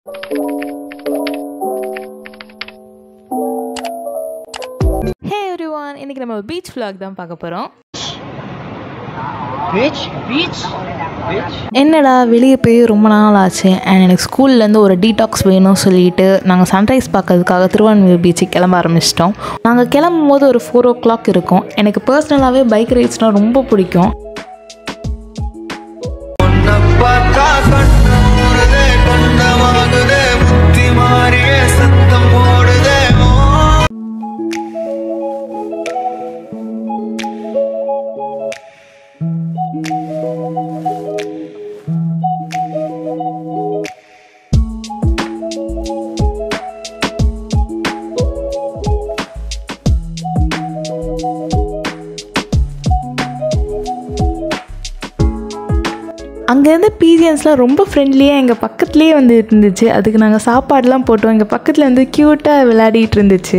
ஹே everyone இன்னைக்கு நம்ம beach vlog தான் பார்க்க போகிறோம் Bitch, bitch, bitch. என்னடா வெளியே போய் ரொம்ப நாள் ஆச்சு அண்ட் எனக்கு ஸ்கூல்லேருந்து ஒரு டீடாக்ஸ் வேணும்னு சொல்லிட்டு நாங்கள் சன்ரைஸ் பார்க்கறதுக்காக திருவான்மியூர் பீச்சுக்கு கிளம்ப ஆரம்பிச்சிட்டோம் நாங்கள் கிளம்பும் போது ஒரு ஃபோர் ஓ கிளாக் இருக்கும் எனக்கு பர்சனலாகவே பைக் ரைட்ஸ்னால் ரொம்ப பிடிக்கும் உன்னை பார்த்தா கண்ணு மூடுதே, கண்ணமாகுதே, புத்தி மாறியே சத்தம் ஓடுதே, ஓ. அங்கேருந்து பீஜியன்ஸ்லாம் ரொம்ப ஃப்ரெண்ட்லியாக எங்கள் பக்கத்துலேயே வந்து இருந்துச்சு அதுக்கு நாங்கள் சாப்பாடுலாம் போட்டோம் எங்கள் பக்கத்தில் வந்து க்யூட்டாக விளையாடிட்டு இருந்துச்சு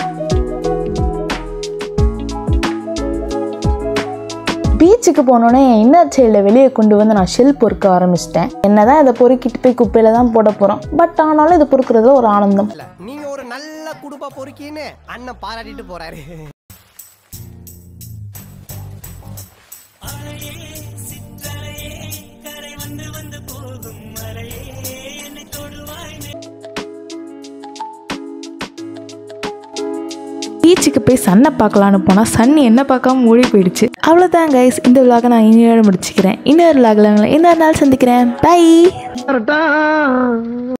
பீச்சுக்கு போனோடனே என் இன்னர் சைல்டை வெளியே கொண்டு வந்து நான் ஷெல் பொறுக்க ஆரம்பிச்சிட்டேன் என்னதான் இதை பொறுக்கிட்டு போய் குப்பையில் தான் போட போகிறோம் பட் ஆனாலும் இது பொறுக்கிறதுல ஒரு ஆனந்தம் நீங்க ஒரு நல்ல குடும்ப பொறுக்கின்னு அண்ணன் பாராட்டிட்டு போறாரு பீச்சுக்கு போய் சன்னை பார்க்கலான்னு போனால் சன் என்ன பார்க்காம மூடி போயிடுச்சு அவ்வளோதான் கைஸ் இந்த விலாக நான் இன்னொரு முடிச்சுக்கிறேன் இன்னொரு விலாகில் இன்னொரு நாள் சந்திக்கிறேன் பை